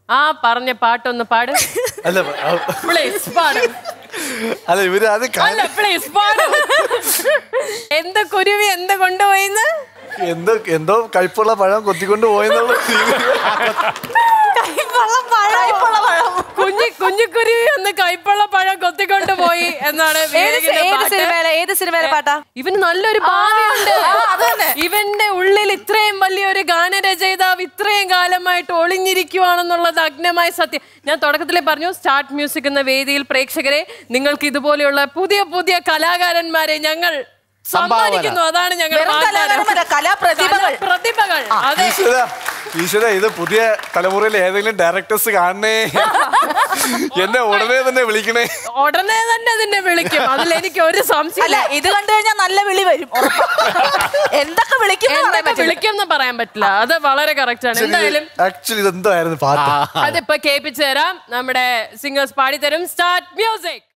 ആ പറഞ്ഞ പാട്ടൊന്ന് പാട് അല്ല ആ, പ്ലീസ് പാട് അല്ല ഇവര് അത് അല്ല പ്ലീസ് പാട് എന്ത് കുരുവി എന്ത് കൊണ്ടുപോയിന്ന് എന്തോ എന്തോ കയ്പുള്ള പഴം കൊത്തിക്കൊണ്ട് പോയെന്നുള്ള കുഞ്ഞു കുഞ്ഞു കുരുവി ഒന്ന് കൈപ്പുള്ള പഴം കൊത്തിക്കൊണ്ട് പോയി എന്നാണ് ഏത് വിവേകിന്റെ ഏത് പാട്ട്. സിനിമയിലെ ഏത് സിനിമയിലെ പാട്ടാ ഇവന് നല്ലൊരു ഭാവിയുണ്ട് ആ, അത് തന്നെ. ഇവന്റെ ഉള്ളിൽ ഇത്രയും വലിയൊരു ഗാനരചയിതാവ് ഇത്രയും കാലമായിട്ട് ഒളിഞ്ഞിരിക്കുവാണെന്നുള്ളത് അഗ്നമായ സത്യം ഞാൻ തുടക്കത്തിലേ പറഞ്ഞു സ്റ്റാർട്ട് മ്യൂസിക് എന്ന വേദിയിൽ പ്രേക്ഷകരെ നിങ്ങൾക്ക് ഇതുപോലെയുള്ള പുതിയ പുതിയ കലാകാരന്മാരെ ഞങ്ങൾ സമ്മാനിക്കുന്നു അതാണ് ഞങ്ങൾ വെറും കലാകാരന്മാരാ, കലാപ്രതിഭകൾ. പ്രതിഭകൾ അതെ ഈശ്വര ഈശ്വര ഇത് പുതിയ തലമുറയിൽ ഏതെങ്കിലും ഡയറക്ടേഴ്സ് കാണണേ എന്നെ ഉടനെ തന്നെ വിളിക്കണേ ഉടനെ തന്നെ അതിനെ വിളിക്കും അതിൽ എനിക്ക് ഒരു അല്ല സംശയം ഇത് കണ്ടു കഴിഞ്ഞാൽ നല്ല വിളി വരും ഉറപ്പാ. എന്തൊക്കെ വിളിക്കും എന്ന് പറയാൻ എന്തൊക്കെ പറ്റില്ല. വിളിക്കും എന്ന് പറയാൻ പറ്റില്ല അത് വളരെ കറക്റ്റ് ആണ് എന്തായാലും ആക്ച്വലി ഇതെന്തായിരുന്നു പാട്ട് അതിപ്പോ കേൾപ്പിച്ചു തരാം നമ്മുടെ സിംഗേഴ്സ് പാടിത്തരും സ്റ്റാർട്ട് മ്യൂസിക്